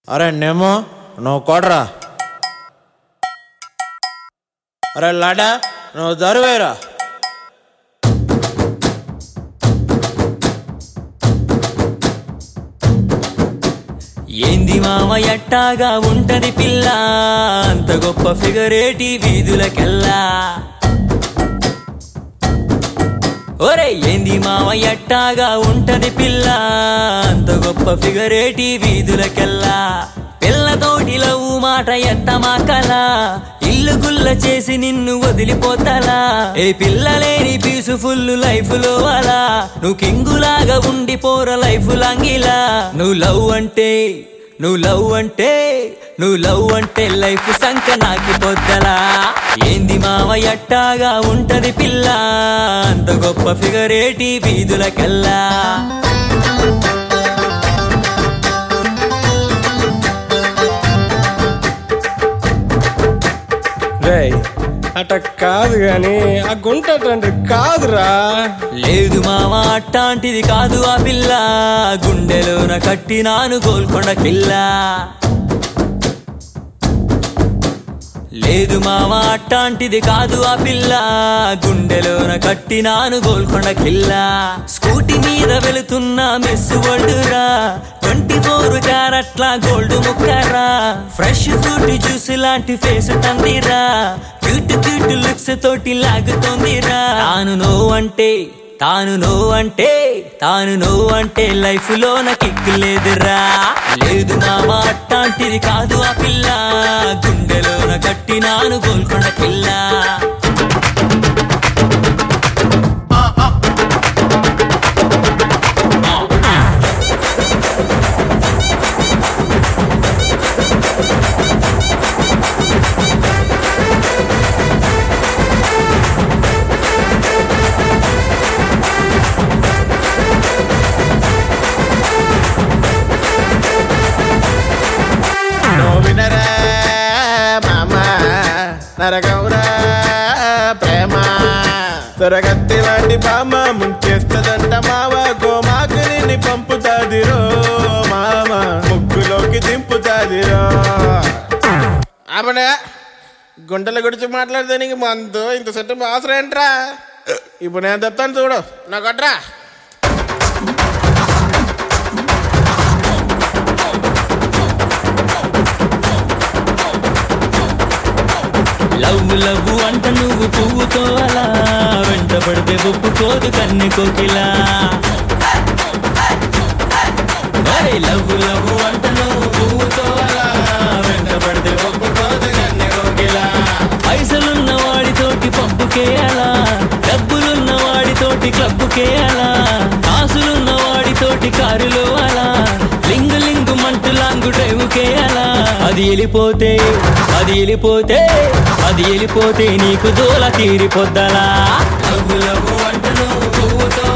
అరే నేమో నువ్వు కొడరా అరే లాడా నువ్వు దరువేరా ఏంది మామ ఎట్టాగా ఉంటది పిల్ల అంత గొప్ప ఫిగరేటి వీధులకెల్లా ఒరే ఏంది మామ ఎట్టాగా ఉంటది పిల్ల అంత గొప్ప ఫిగరేటి వీధులకెల్లా పిల్లతోటి లవ్వు మాట ఎత్త మా కల ఇల్లు గుల్ల చేసి నిన్ను వదిలిపోతలా ఏ పిల్లలేని పీసుఫుల్ లైఫ్ లో అలా నువ్వు కింగులాగా ఉండిపోర లైఫ్ లాంగిలా నువ్వు లవ్ అంటే నువ్వు లవ్ అంటే నువ్వు లవ్ అంటే లైఫ్ సంక నాకి పొద్దలా ఏంది మావ ఎట్టాగా ఉంటది పిల్ల అంత గొప్ప ఫిగరేటి వీధులకెల్లా రేయ్ అట కాదు గాని ఆ గుంట తండ్రి కాదురా లేదు మామ అట్టాంటిది కాదు ఆ పిల్ల గుండెలోన కట్టినాను గోల్కొండ పిల్ల లేదు మామ అట్టాంటిది కాదు ఆ పిల్ల గుండెలోన కట్టినాను గోల్కొండ కిల్ల స్కూటీ మీద వెళుతున్న మిస్ వరల్డ్రా ట్వంటీ ఫోర్ క్యారెట్ల గోల్డ్ ముక్కరా ఫ్రెష్ ఫ్రూట్ జ్యూస్ లాంటి ఫేస్ తందిరా క్యూట్ క్యూట్ లుక్స్ తోటి లాగుతోందిరా తాను నో అంటే తాను నో అంటే తాను నో అంటే లైఫ్ లో నా కిక్ లేదురా లేదు మామ అట్టాంటిది కాదు ఆ పిల్ల గుండెలోన కట్టినాను గోల్కొండ పిల్ల నువ్వు వినరా మామ నరగౌరా ప్రేమ సొరగత్తి లాంటి బామ్మ ముంచేస్తదంట మావ గోమాకుని పంపుతాదిరో మామ ముగ్గులోకి దింపుతాదిరో ఆపడే గుంటల గురించి మాట్లాడితే నీకు మందు ఇంత సెట్ అవసరం ఏంట్రా ఇప్పుడు నేను చెప్తాను చూడు నా కొట్రా లవ్ లవ్ అంట నువ్వు పువ్వుతో అలా వెంట పడితే ఒప్పుకోదు కన్ను కోకిలా అరే లవ్ లవ్ అంట నువ్వు పువ్వుతో అలా వెంట పడితే ఒప్పుకోదు కన్ను కోకిలా పైసలున్న వాడితోటి పంపుకే అలా డబ్బులున్న వాడితోటి క్లబ్బుకే అలా కాసులున్న వాడితోటి కారులో అలా లింగు లింగు మంటు లాంగు డ్రైవుకే అలా అది వెళ్ళిపోతే అది వెళ్ళిపోతే అది వెళ్ళిపోతే నీకు దూల తీరిపోద్దలా లవ్వు లవ్వు అంట నువ్వు పువ్వుతో